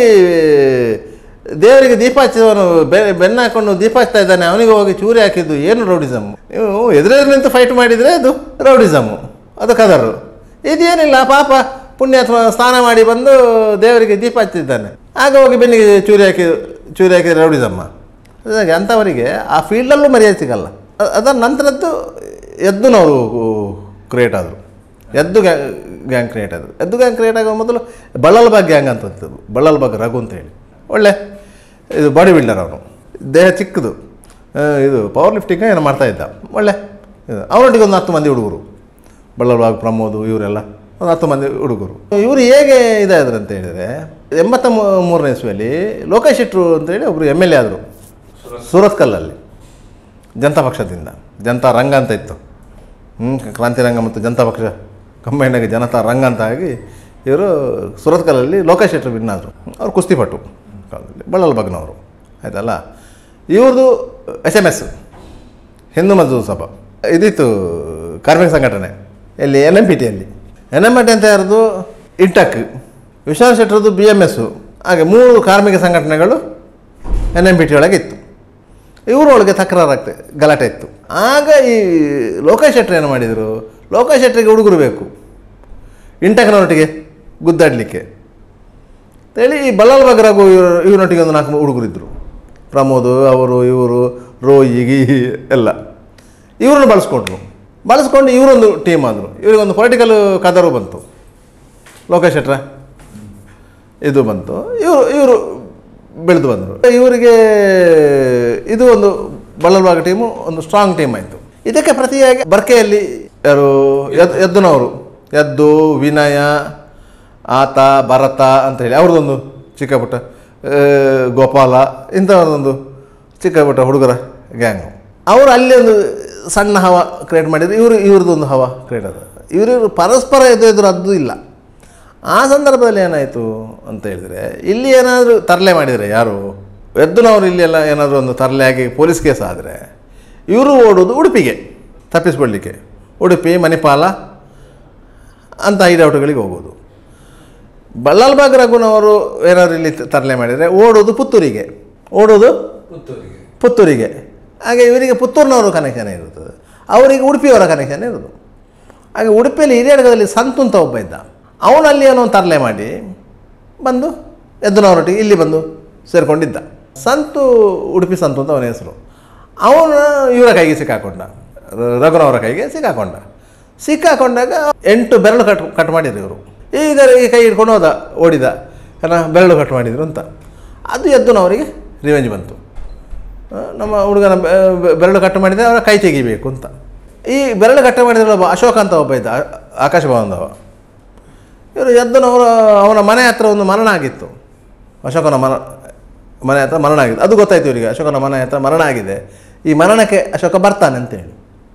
ದೇವರಿಗೆ ದೀಪ ಹಚ್ಚಿದವನು ಬೆ ಬೆನ್ನ ಹಾಕೊಂಡು ದೀಪ ಹಚ್ತಾ ಇದ್ದಾನೆ ಅವನಿಗೆ ಹೋಗಿ ಚೂರಿ ಹಾಕಿದ್ದು ಏನು ರೌಡಿಸಮ್ ನೀವು ಎದುರೆದುರು ನಿಂತು ಫೈಟ್ ಮಾಡಿದರೆ ಅದು ರೌಡಿಸಮ್ಮು ಅದು ಕದರು ಇದೇನಿಲ್ಲ ಪಾಪ ಪುಣ್ಯಾತ್ಮ ಸ್ನಾನ ಮಾಡಿ ಬಂದು ದೇವರಿಗೆ ದೀಪ ಹಚ್ಚಿದ್ದಾನೆ ಆಗ ಹೋಗಿ ಬೆನ್ನಿಗೆ ಚೂರಿ ಹಾಕಿ ಚೂರಿ ಹಾಕಿದ್ರೆ ರೌಡಿಸಮ್ಮ ಹಾಗಾಗಿ ಅಂಥವರಿಗೆ ಆ ಫೀಲ್ಡಲ್ಲೂ ಮರ್ಯಾದೆ ಸಿಗಲ್ಲ ಅ- ಅದರ ನಂತರದ್ದು ಎದ್ದುನವರು ಕ್ರಿಯೇಟ್ ಆದರು ಎದ್ದು ಗ್ಯಾ ಗ್ಯಾಂಗ್ ಕ್ರಿಯೇಟ್ ಆದರು ಎದ್ದು ಗ್ಯಾಂಗ್ ಕ್ರಿಯೇಟ್ ಆಗೋ ಮೊದಲು ಬಳ್ಳಲ್ಬಾಗ್ ಗ್ಯಾಂಗ್ ಅಂತ ಇರ್ತದೆ ಬಳ್ಳಲ್ಬಾಗ್ ರಘು ಅಂತ ಹೇಳಿ ಒಳ್ಳೆ ಇದು ಬಾಡಿ ಬಿಲ್ಡರ್ ಅವನು ದೇಹ ಚಿಕ್ಕದು ಆ, ಇದು ಪವರ್ ಲಿಫ್ಟಿಂಗ್ ಏನೋ ಮಾಡ್ತಾ ಇದ್ದ ಒಳ್ಳೆ ಇದು ಅವರೊಟ್ಟಿಗೆ ಒಂದು ಹತ್ತು ಮಂದಿ ಹುಡುಗರು ಬಳ್ಳಲ್ಬಾಗ್ ಪ್ರಮೋದು ಇವರೆಲ್ಲ ಒಂದು ಹತ್ತು ಮಂದಿ ಹುಡುಗರು ಇವರು ಹೇಗೆ ಇದಾದ್ರು ಅಂತ ಹೇಳಿದರೆ ಎಂಬತ್ತ ಮೂ- ಮೂರನೇ ಇಸ್ವಿಯಲ್ಲಿ ಲೋಕೇಶ್ ಶೆಟ್ರು ಅಂತೇಳಿ ಒಬ್ಬರು ಎಮ್ ಎಲ್ ಎ ಆದರು ಸೂರತ್ಕಲ್ಲಲ್ಲಿ ಜನತಾ ಪಕ್ಷದಿಂದ ಜನತಾ ರಂಗ ಅಂತ ಇತ್ತು ಹ್ಞೂ ಕ್ರಾಂತಿರಂಗ ಮತ್ತು ಜನತಾ ಪಕ್ಷ ಕಂಬೈಂಡ್ ಆಗಿ ಜನತಾ ರಂಗ ಅಂತ ಆಗಿ ಇವರು ಸುರತ್ಕಲಲ್ಲಿ ಲೋಕೇಶ್ ಶೆಟ್ರು ವಿನ್ ಆದರು ಅವ್ರು ಕುಸ್ತಿಪಟು ಕಾಲದಲ್ಲಿ ಬಳ್ಳಲ್ ಬಗ್ನವರು ಆಯ್ತಲ್ಲ ಇವ್ರದ್ದು S M S Hindu Mazdoor Sabha ಇದಿತ್ತು ಕಾರ್ಮಿಕ ಸಂಘಟನೆ ಎಲ್ಲಿ ಎನ್ ಎಮ್ ಪಿ ಟಿಯಲ್ಲಿ ಎನ್ ಎಮ್ ಪಿ ಟಿ ಅಂತ ಯಾರ್ದು ಇಂಟಕ್ ವಿಶ್ವನಾಥ್ ಶೆಟ್ಟರದ್ದು ಬಿ ಎಮ್ ಎಸ್ಸು ಹಾಗೆ ಮೂರು ಕಾರ್ಮಿಕ ಸಂಘಟನೆಗಳು ಎನ್ ಎಮ್ ಪಿ ಟಿ ಒಳಗೆ ಇತ್ತು ಇವರೊಳಗೆ ತಕರಾರಾಗ್ತೆ ಗಲಾಟೆ ಇತ್ತು ಆಗ ಈ ಲೋಕೇಶ್ ಶೆಟ್ರು ಏನು ಮಾಡಿದರು ಲೋಕೇಶ್ ಶೆಟ್ಟರಿಗೆ ಹುಡುಗರು ಬೇಕು ಇಂಟಕ್ನವರೊಟ್ಟಿಗೆ ಗುದ್ದಾಡಲಿಕ್ಕೆ ಅಂತೇಳಿ ಈ ಬಳ್ಳಾಲ್ ರಘು ಇವ್ರ ಇವನೊಟ್ಟಿಗೆ ಒಂದು ನಾಲ್ಕು ಹುಡುಗರು ಇದ್ದರು ಪ್ರಮೋದ್ ಅವರು ಇವರು ರೋಯಿ ಗಿ ಎಲ್ಲ ಇವ್ರನ್ನ ಬಳಸ್ಕೊಂಡ್ರು ಬಳಸ್ಕೊಂಡು ಇವರೊಂದು ಟೀಮ್ ಆದರು ಇವರಿಗೊಂದು ಪೊಲಿಟಿಕಲ್ ಕದರು ಬಂತು ಲೋಕೇಶ್ ಶೆಟ್ರ ಇದು ಬಂತು ಇವರು ಇವರು ಬೆಳೆದು ಬಂದರು ಇವರಿಗೆ ಇದು ಒಂದು ಬಳ್ಳಲ್ಬಾಗ ಟೀಮು ಒಂದು ಸ್ಟ್ರಾಂಗ್ ಟೀಮ್ ಆಯಿತು ಇದಕ್ಕೆ ಪ್ರತಿಯಾಗಿ ಬರ್ಕೆಯಲ್ಲಿ ಯಾರು ಎದ್ ಎದ್ದುನವರು ಎದ್ದು ವಿನಯ ಆತ ಭರತ ಅಂತ ಹೇಳಿ ಅವ್ರದ್ದೊಂದು ಚಿಕ್ಕ ಪುಟ್ಟ ಆ, ಗೋಪಾಲ ಇಂಥವ್ರದ್ದೊಂದು ಚಿಕ್ಕ ಪುಟ್ಟ ಹುಡುಗರ ಗ್ಯಾಂಗು ಅವರು ಅಲ್ಲಿ ಒಂದು ಸಣ್ಣ ಹವ ಕ್ರಿಯೇಟ್ ಮಾಡಿದ್ರು ಇವರು ಇವ್ರದ್ದೊಂದು ಹವ ಕ್ರಿಯೇಟ್ ಆದ ಇವರು ಪರಸ್ಪರ ಎದು ಎದುರು ಅದು ಇಲ್ಲ ಆ ಸಂದರ್ಭದಲ್ಲಿ ಏನಾಯಿತು ಅಂತ ಹೇಳಿದರೆ ಇಲ್ಲಿ ಏನಾದರೂ ತರಲೆ ಮಾಡಿದರೆ ಯಾರು ಎದ್ದುನವರು ಇಲ್ಲಿ ಎಲ್ಲ ಏನಾದರೂ ಒಂದು ತರಲೆ ಆಗಿ ಪೊಲೀಸ್ ಕೇಸ್ ಆದರೆ ಇವರು ಓಡೋದು ಉಡುಪಿಗೆ ತಪ್ಪಿಸ್ಕೊಳ್ಳಿಕ್ಕೆ ಉಡುಪಿ ಮಣಿಪಾಲ ಅಂತ ಹೈಡೌಟ್ಗಳಿಗೆ ಹೋಗೋದು ಬಳ್ಳಲ್ಬಾಗ್ ರಘುನವರು ಏನಾದ್ರು ಇಲ್ಲಿ ತರಲೆ ಮಾಡಿದರೆ ಓಡೋದು ಪುತ್ತೂರಿಗೆ ಓಡೋದು ಪುತ್ತೂರಿಗೆ ಪುತ್ತೂರಿಗೆ ಹಾಗೆ ಇವರಿಗೆ ಪುತ್ತೂರಿನವರು ಕನೆಕ್ಷನ್ ಇರುತ್ತದೆ ಅವರಿಗೆ ಉಡುಪಿಯವರ ಕನೆಕ್ಷನ್ ಇರೋದು ಹಾಗೆ ಉಡುಪಿಯಲ್ಲಿ ಹಿರಿಯಡಗದಲ್ಲಿ ಸಂತು ಅಂತ ಒಬ್ಬ ಇದ್ದ ಅವನಲ್ಲಿ ಏನೋ ಒಂದು ತರಲೆ ಮಾಡಿ ಬಂದು ಎದ್ದುನವರೊಟ್ಟಿಗೆ ಇಲ್ಲಿ ಬಂದು ಸೇರಿಕೊಂಡಿದ್ದ ಸಂತು ಉಡುಪಿ ಸಂತು ಅಂತ ಅವನ ಹೆಸರು ಅವನು ಇವರ ಕೈಗೆ ಸಿಕ್ಕಾಕೊಂಡ ರ- ರಘುನವರ ಕೈಗೆ ಸಿಕ್ಕಾಕೊಂಡ ಸಿಕ್ಕಾಕೊಂಡಾಗ ಎಂಟು ಬೆರಳು ಕಟ್ ಕಟ್ ಮಾಡಿದ್ರು ಇವರು ಇದರ ಈ ಕೈ ಹಿಡ್ಕೊಂಡು ಹೋದ ಓಡಿದ ಏನ ಬೆರಳು ಕಟ್ ಮಾಡಿದ್ರು ಅಂತ ಅದು ಎದ್ದುನವರಿಗೆ ರಿವೆಂಜ್ ಬಂತು ಆ, ನಮ್ಮ ಹುಡುಗನ ಬೆ- ಬೆ- ಬೆರಳು ಕಟ್ಟು ಮಾಡಿದರೆ ಅವರ ಕೈ ತೆಗಿಬೇಕು ಅಂತ ಈ ಬೆರಳು ಕಟ್ಟು ಮಾಡಿದ್ರೆ ಒಬ್ಬ ಅಶೋಕ ಅಂತ ಒಬ್ಬ ಇದ್ದ ಆ- ಆಕಾಶ ಭವನದವ ಇವರು ಎದ್ದನವರು ಅವನ ಮನೆ ಹತ್ರ ಒಂದು ಮರಣ ಆಗಿತ್ತು ಅಶೋಕನ ಮರ ಮನೆ ಹತ್ರ ಮರಣ ಆಗಿದೆ ಅದು ಗೊತ್ತಾಯ್ತು ಇವರಿಗೆ ಅಶೋಕನ ಮನೆ ಹತ್ರ ಮರಣ ಆಗಿದೆ ಈ ಮರಣಕ್ಕೆ ಅಶೋಕ ಬರ್ತಾನೆ ಅಂತೇಳಿ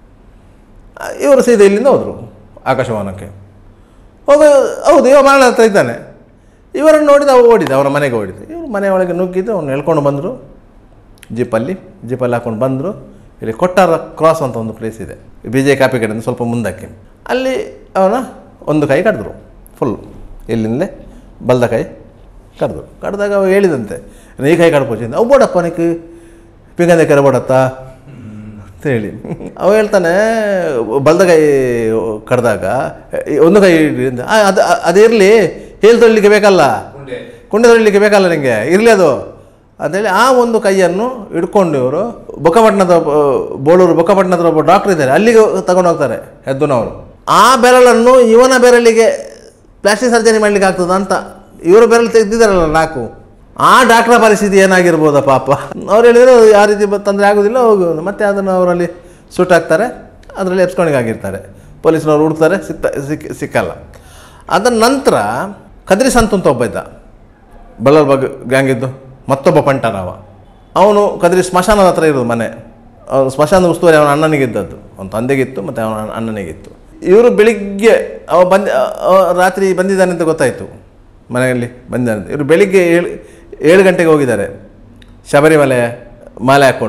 ಆ, ಇವರು ಸೀದಾ ಇಲ್ಲಿಂದ ಹೋದರು ಆಕಾಶಭವನಕ್ಕೆ ಹೋಗ ಹೌದು ಇವ ಮರಣ ಹತ್ರ ಇದ್ದಾನೆ ಇವರನ್ನು ನೋಡಿದ ಅವ ಓಡಿದ ಅವರ ಮನೆಗೆ ಓಡಿದ ಇವರು ಮನೆ ಒಳಗೆ ನುಗ್ಗಿದ್ದು ಅವ್ನು ಎಳ್ಕೊಂಡು ಬಂದರು ಜೀಪಲ್ಲಿ ಜೀಪಲ್ಲಿ ಹಾಕೊಂಡು ಬಂದರು ಇಲ್ಲಿ ಕೊಟ್ಟಾರ ಕ್ರಾಸ್ ಅಂತ ಒಂದು ಪ್ಲೇಸ್ ಇದೆ ಬಿ ಜೆ ಕಾಪಿ ಕಡೆಯಿಂದ ಸ್ವಲ್ಪ ಮುಂದಕ್ಕೆ ಅಲ್ಲಿ ಅವನ ಒಂದು ಕೈ ಕಡಿದ್ರು ಫುಲ್ ಇಲ್ಲಿಂದಲೇ ಬಲ್ದ ಕೈ ಕಡ್ದು ಕಡ್ದಾಗ ಅವ ಹೇಳಿದಂತೆ ಈ ಕೈ ಕಡ್ಪೋಚಿಂದ ಅವು ಬೋಡಪ್ಪ ನಿಕ್ಕೆ ಪಿಂಗಂದೆ ಕೆರೆ ಬೋಡತ್ತ ಅಂತ ಹೇಳಿ ಅವ ಹೇಳ್ತಾನೆ ಬಲ್ದ ಕೈ ಕಡ್ದಾಗ ಈ ಒಂದು ಕೈ ಇಡ್ರಿ ಅಂತ "ಆ, ಅದು ಅದಿರಲಿ ಹೇಳಿ ತೊಳಿಲಿಕ್ಕೆ ಬೇಕಲ್ಲ ಕುಂಡೆ ಕುಂಡೆ ತೊಳಿಲಿಕ್ಕೆ ಬೇಕಲ್ಲ ನಿಮಗೆ ಇರಲಿ ಅದು ಅಂತೇಳಿ ಆ ಒಂದು ಕೈಯನ್ನು ಹಿಡ್ಕೊಂಡು ಇವರು ಬೊಕ್ಕಪಟ್ಟಣದ ಒಬ್ಬ- ಬೋಳೂರು ಬೊಕ್ಕಪಟ್ಟಣದ ಒಬ್ಬ ಡಾಕ್ಟರ್ ಇದ್ದಾರೆ ಅಲ್ಲಿಗೆ ತಗೊಂಡು ಹೋಗ್ತಾರೆ ಎದ್ದುನವರು ಆ ಬೆರಳನ್ನು ಇವನ ಬೆರಳಿಗೆ ಪ್ಲಾಸ್ಟಿಕ್ ಸರ್ಜರಿ ಮಾಡ್ಲಿಕ್ಕೆ ಆಗ್ತದ ಅಂತ ಇವರು ಬೆರಳು ತೆಗೆದಿದ್ದಾರಲ್ಲ ನಾಲ್ಕು ಆ ಡಾಕ್ಟರ್ ಪರಿಸ್ಥಿತಿ ಏನಾಗಿರ್ಬೋದ ಪಾಪ ಅವ್ರು ಹೇಳಿದ್ರು ಯಾವ ರೀತಿ ಬ- ತೊಂದರೆ ಆಗೋದಿಲ್ಲ ಹೋಗು ಮತ್ತೆ ಅದನ್ನು ಅವರಲ್ಲಿ ಸೂಟ್ ಹಾಕ್ತಾರೆ ಅದರಲ್ಲಿ ಎಬ್ಸ್ಕೊಂಡಿಗೆ ಆಗಿರ್ತಾರೆ ಪೊಲೀಸ್ನವ್ರು ಹುಡ್ತಾರೆ ಸಿಕ್ತ ಸಿಕ್ ಸಿಕ್ಕಲ್ಲ ಅದರ ನಂತರ ಕದ್ರಿ ಸಂತು ಅಂತ ಒಬ್ಬ ಇದ್ದ ಬಳ್ಳಾರ್ ಬಾಗ್ ಗ್ಯಾಂಗ್ ಇದ್ದು ಮತ್ತೊಬ್ಬ ಪಂಟನವ ಅವನು ಕದ್ರಿ ಸ್ಮಶಾನದ ಹತ್ರ ಇರೋದು ಮನೆ ಅವನು ಸ್ಮಶಾನದ ಉಸ್ತುವಾರಿ ಅವನ ಅಣ್ಣನಿಗಿದ್ದದ್ದು ಅವನ ತಂದೆಗಿತ್ತು ಮತ್ತು ಅವನ ಅಣ್ಣನಿಗಿತ್ತು ಇವರು ಬೆಳಿಗ್ಗೆ ಅವ ಬಂದ ಅವ ರಾತ್ರಿ ಬಂದಿದ್ದಾನೆ ಅಂತ ಗೊತ್ತಾಯಿತು ಮನೆಯಲ್ಲಿ ಬಂದಿದ್ದಾನೆ ಅಂತ. ಇವರು ಬೆಳಿಗ್ಗೆ ಏಳು ಏಳು ಗಂಟೆಗೆ ಹೋಗಿದ್ದಾರೆ ಶಬರಿಮಲೆ ಮಾಲೆ ಹಾಕ್ಕೊಂಡು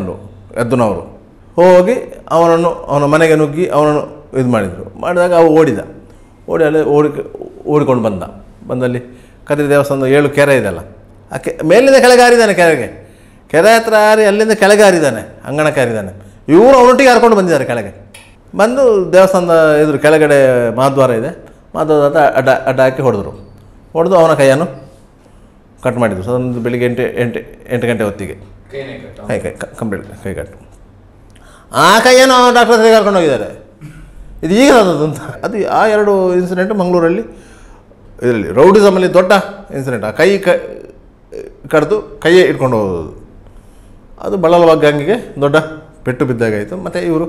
ಎದ್ದುನವರು ಹೋಗಿ ಅವನನ್ನು ಅವನ ಮನೆಗೆ ನುಗ್ಗಿ ಅವನನ್ನು ಇದು ಮಾಡಿದರು ಮಾಡಿದಾಗ ಅವ ಓಡಿದ ಓಡಿ ಅಲ್ಲಿ ಓಡಿ ಓಡಿಕೊಂಡು ಬಂದ ಬಂದಲ್ಲಿ ಕದ್ರಿ ದೇವಸ್ಥಾನದ ಏಳು ಕೆರೆ ಇದೆಲ್ಲ ಆ ಕೆ ಮೇಲಿಂದ ಕೆಳಗೆ ಹಾರಿದ್ದಾನೆ ಕೆರೆಗೆ ಕೆರೆ ಹತ್ರ ಹಾರಿ ಅಲ್ಲಿಂದ ಕೆಳಗೆ ಹಾರಿದ್ದಾನೆ ಅಂಗಣಕ್ಕೆ ಹಾರಿದ್ದಾನೆ ಇವರು ಅವನೊಟ್ಟಿಗೆ ಹಾರ್ಕೊಂಡು ಬಂದಿದ್ದಾರೆ ಕೆಳಗೆ ಬಂದು ದೇವಸ್ಥಾನದ ಎದುರು ಕೆಳಗಡೆ ಮಹಾದ್ವಾರ ಇದೆ ಮಹಾದ್ವಾರ ಹತ್ರ ಅಡ್ಡ ಅಡ್ಡ ಹಾಕಿ ಹೊಡೆದ್ರು ಹೊಡೆದು ಅವನ ಕೈಯನ್ನು ಕಟ್ ಮಾಡಿದ್ರು ಸೊ ಒಂದು ಬೆಳಿಗ್ಗೆ ಎಂಟು ಎಂಟು ಎಂಟು ಗಂಟೆ ಹೊತ್ತಿಗೆ ಕೈನೇ ಕಟ್ಟು ಕೈ ಕೈ ಕಂಪ್ಲೀಟ್ ಕೈ ಕಟ್ಟು ಆ ಕೈಯನ್ನು ಡಾಕ್ಟರ್ ಹತ್ರ ಕರ್ಕೊಂಡು ಹೋಗಿದ್ದಾರೆ ಇದು ಈಗ ಆದದ್ದು ಅಂತ ಅದು ಆ ಎರಡು ಇನ್ಸಿಡೆಂಟು ಮಂಗಳೂರಲ್ಲಿ ಇದರಲ್ಲಿ ರೌಡಿಸಮಲ್ಲಿ ದೊಡ್ಡ ಇನ್ಸಿಡೆಂಟ್ ಆ ಕೈ ಕ ಕಡ್ದು ಕೈಯೇ ಇಟ್ಕೊಂಡು ಹೋಗೋದು ಅದು ಬಳಲವಾಗ ಗ್ಯಾಂಗಿಗೆ ದೊಡ್ಡ ಪೆಟ್ಟು ಬಿದ್ದಾಗಾಯಿತು ಮತ್ತು ಇವರು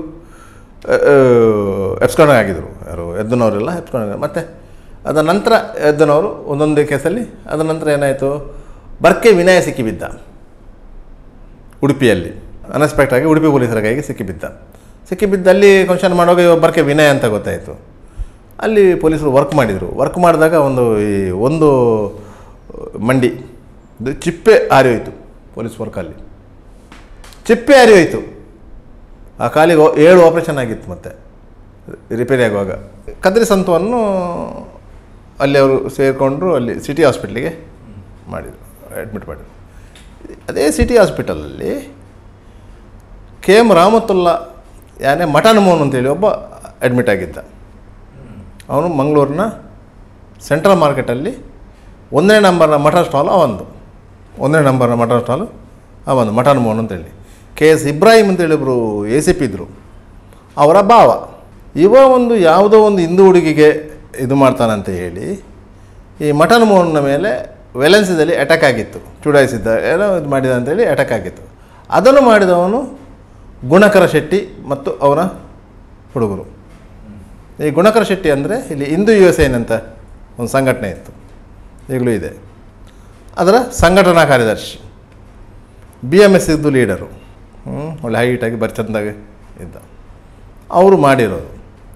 ಎಪ್ಸ್ಕೊಂಡ್ ಆಗಿದ್ದರು ಯಾರು ಎದ್ದನವರೆಲ್ಲ ಎಪ್ಸ್ಕೊಂಡ್ ಮತ್ತು ಅದರ ನಂತರ ಎದ್ದನವರು ಒಂದೊಂದೇ ಕೇಸಲ್ಲಿ ಅದರ ನಂತರ ಏನಾಯಿತು ಬರ್ಕೆ ವಿನಯ ಸಿಕ್ಕಿಬಿದ್ದ ಉಡುಪಿಯಲ್ಲಿ ಅನ್ಎಕ್ಸ್ಪೆಕ್ಟ್ ಆಗಿ ಉಡುಪಿ ಪೊಲೀಸರ ಕೈಗೆ ಸಿಕ್ಕಿಬಿದ್ದ ಸಿಕ್ಕಿಬಿದ್ದು ಅಲ್ಲಿ ಫಂಕ್ಷನ್ ಮಾಡುವಾಗ ಇವ ಬರ್ಕೆ ವಿನಯ ಅಂತ ಗೊತ್ತಾಯಿತು ಅಲ್ಲಿ ಪೊಲೀಸರು ವರ್ಕ್ ಮಾಡಿದರು ವರ್ಕ್ ಮಾಡಿದಾಗ ಒಂದು ಈ ಒಂದು ಮಂಡಿ ಇದು ಚಿಪ್ಪೆ ಹಾರಿ ಹೋಯಿತು ಪೊಲೀಸ್ ವರ್ಕಲ್ಲಿ ಚಿಪ್ಪೆ ಹಾರಿ ಹೋಯಿತು ಆ ಕಾಲಿಗೆ ಓ- ಏಳು ಆಪ್ರೇಷನ್ ಆಗಿತ್ತು ಮತ್ತೆ ರಿಪೇರಿ ಆಗುವಾಗ ಕದ್ರಿ ಸಂತವನ್ನು ಅಲ್ಲಿ ಅವರು ಸೇರಿಕೊಂಡ್ರು ಅಲ್ಲಿ ಸಿಟಿ ಹಾಸ್ಪಿಟ್ಲಿಗೆ ಮಾಡಿದರು ಅಡ್ಮಿಟ್ ಮಾಡಿದರು ಅದೇ ಸಿಟಿ ಹಾಸ್ಪಿಟಲಲ್ಲಿ ಕೆ ಎಮ್ ರಾಮತುಲ್ಲಾ ಯಾನೇ ಮಟನ್ ಮೋಹನ್ ಅಂತೇಳಿ ಒಬ್ಬ ಅಡ್ಮಿಟ್ ಆಗಿದ್ದ ಅವನು ಮಂಗಳೂರಿನ ಸೆಂಟ್ರಲ್ ಮಾರ್ಕೆಟಲ್ಲಿ ಒಂದನೇ ನಂಬರ್ನ ಮಟನ್ ಸ್ಟಾಲ್ ಅವಂದು ಒಂದನೇ ನಂಬರ್ನ ಮಟನ್ ಸ್ಟಾಲು ಅವಂದು ಮಟನ್ ಮೋಹನ್ ಅಂತೇಳಿ ಕೆ ಎಸ್ ಇಬ್ರಾಹಿಂ ಅಂತೇಳಿ ಒಬ್ಬರು ಎ ಸಿ ಪಿ ಇದ್ದರು ಅವರ ಭಾವ ಇವ ಒಂದು ಯಾವುದೋ ಒಂದು ಹಿಂದೂ ಹುಡುಗಿಗೆ ಇದು ಮಾಡ್ತಾನಂತ ಹೇಳಿ ಈ ಮಟನ್ ಮೋಹನ್ನ ಮೇಲೆ ವೆಲೆನ್ಸಿದಲ್ಲಿ ಅಟ್ಯಾಕ್ ಆಗಿತ್ತು ಚುಡಾಯಿಸಿದ್ದ ಏನೋ ಇದು ಮಾಡಿದ ಅಂತೇಳಿ ಅಟ್ಯಾಕ್ ಆಗಿತ್ತು ಅದನ್ನು ಮಾಡಿದವನು ಗುಣಕರ ಶೆಟ್ಟಿ ಮತ್ತು ಅವನ ಹುಡುಗರು ಈ ಗುಣಕರ ಶೆಟ್ಟಿ ಅಂದರೆ ಇಲ್ಲಿ ಹಿಂದೂ ಯು ಎಸ್ ಎನ್ ಅಂತ ಒಂದು ಸಂಘಟನೆ ಇತ್ತು ಈಗಲೂ ಇದೆ ಅದರ ಸಂಘಟನಾ ಕಾರ್ಯದರ್ಶಿ ಬಿ ಎಮ್ ಎಸ್ ಇದ್ದು ಲೀಡರು ಹ್ಞೂ ಒಳ್ಳೆ ಹೈಟಾಗಿ ಬರ್ ಚಂದಾಗಿ ಇದ್ದ ಅವರು ಮಾಡಿರೋದು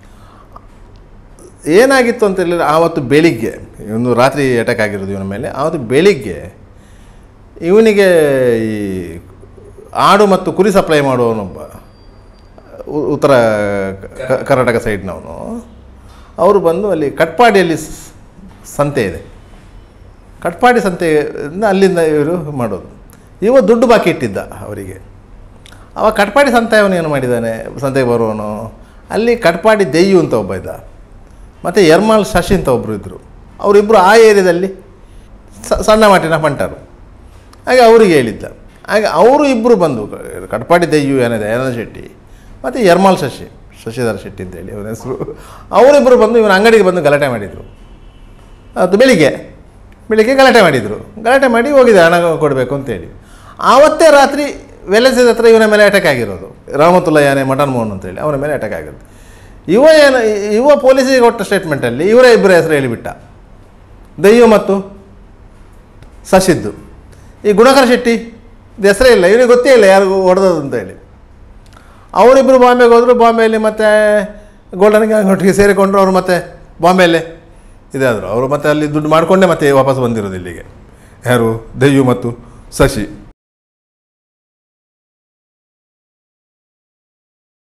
ಏನಾಗಿತ್ತು ಅಂತ ಹೇಳಿದ್ರೆ ಆವತ್ತು ಬೆಳಿಗ್ಗೆ ಒಂದು ರಾತ್ರಿ ಅಟ್ಯಾಕ್ ಆಗಿರೋದು ಇವನ ಮೇಲೆ ಆವತ್ತು ಬೆಳಿಗ್ಗೆ ಇವನಿಗೆ ಈ ಆಡು ಮತ್ತು ಕುರಿ ಸಪ್ಲೈ ಮಾಡುವವನೊಬ್ಬ ಉ- ಉತ್ತರ ಕ- ಕರ್ನಾಟಕ ಸೈಡ್ನವನು ಅವರು ಬಂದು ಅಲ್ಲಿ ಕಟ್ಪಾಡಿಯಲ್ಲಿ ಸ್- ಸಂತೆ ಇದೆ ಕಟ್ಪಾಡಿ ಸಂತೆಯಿಂದ ಅಲ್ಲಿಂದ ಇವರು ಮಾಡೋದು ಇವ ದುಡ್ಡು ಬಾಕಿ ಇಟ್ಟಿದ್ದ ಅವರಿಗೆ ಅವ ಕಟ್ಪಾಡಿ ಸಂತೆ ಅವನು ಏನು ಮಾಡಿದ್ದಾನೆ ಸಂತೆಗೆ ಬರುವವನು ಅಲ್ಲಿ ಕಟ್ಪಾಡಿ ದೆಯ್ಯು ಅಂತ ಒಬ್ಬ ಇದ್ದ ಮತ್ತು ಯರ್ಮಾಲ್ ಶಶಿ ಅಂತ ಒಬ್ಬರು ಇದ್ದರು ಅವರಿಬ್ಬರು ಆ ಏರಿಯಾದಲ್ಲಿ ಸ- ಸಣ್ಣ ಮಟ್ಟಿನ ಪಂಟರು ಹಾಗೆ ಅವರಿಗೆ ಹೇಳಿದ್ದ ಹಾಗೆ ಅವರು ಇಬ್ಬರು ಬಂದು ಕ- ಕಟ್ಪಾಡಿ ದೆಯ್ಯು ಏನಿದೆ ಆನಂದ ಶೆಟ್ಟಿ ಮತ್ತು ಯರ್ಮಾಲ್ ಶಶಿ ಶಶಿಧರ ಶೆಟ್ಟಿ ಅಂತೇಳಿ ಅವನ ಹೆಸರು ಅವರಿಬ್ಬರು ಬಂದು ಇವನ ಅಂಗಡಿಗೆ ಬಂದು ಗಲಾಟೆ ಮಾಡಿದರು ಅದು ಬೆಳಿಗ್ಗೆ ಬೆಳಿಗ್ಗೆ ಗಲಾಟೆ ಮಾಡಿದರು ಗಲಾಟೆ ಮಾಡಿ ಹೋಗಿದೆ ಹಣ ಕೊಡಬೇಕು ಅಂತೇಳಿ ಆವತ್ತೇ ರಾತ್ರಿ ವೆಲೆನ್ಸಿದ ಹತ್ರ ಇವನ ಮೇಲೆ ಅಟ್ಯಾಕ್ ಆಗಿರೋದು ರಾಮತುಲ್ಲಾ ಯಾನೆ ಮಟನ್ ಮೋಹನ್ ಅಂತೇಳಿ ಅವನ ಮೇಲೆ ಅಟ್ಯಾಕ್ ಆಗಿರೋದು ಇವ ಏನು ಇವ ಪೊಲೀಸಿಗೆ ಕೊಟ್ಟ ಸ್ಟೇಟ್ಮೆಂಟಲ್ಲಿ ಇವರೇ ಇಬ್ಬರ ಹೆಸರು ಹೇಳಿಬಿಟ್ಟ ದಯ್ಯು ಮತ್ತು ಸಸಿದ್ದು ಈ ಗುಣಕರ ಶೆಟ್ಟಿ ಇದು ಹೆಸರೇ ಇಲ್ಲ ಇವನಿಗೆ ಗೊತ್ತೇ ಇಲ್ಲ ಯಾರಿಗೂ ಹೊಡೆದದು ಅಂತೇಳಿ ಅವರಿಬ್ಬರು ಬಾಂಬೆಗೆ ಹೋದರು ಬಾಂಬೆಯಲ್ಲಿ ಮತ್ತೆ ಗೋಲ್ಡನ್ ಗ್ಯಾಂಗ್ ಒಟ್ಟಿಗೆ ಸೇರಿಕೊಂಡ್ರು ಅವರು ಮತ್ತೆ ಬಾಂಬೆಯಲ್ಲೇ ಇದಾದರು ಅವರು ಮತ್ತೆ ಅಲ್ಲಿ ದುಡ್ಡು ಮಾಡಿಕೊಂಡೇ ಮತ್ತೆ ವಾಪಸ್ ಬಂದಿರೋದು ಇಲ್ಲಿಗೆ ಯಾರು ದಯ್ಯು ಮತ್ತು ಶಶಿ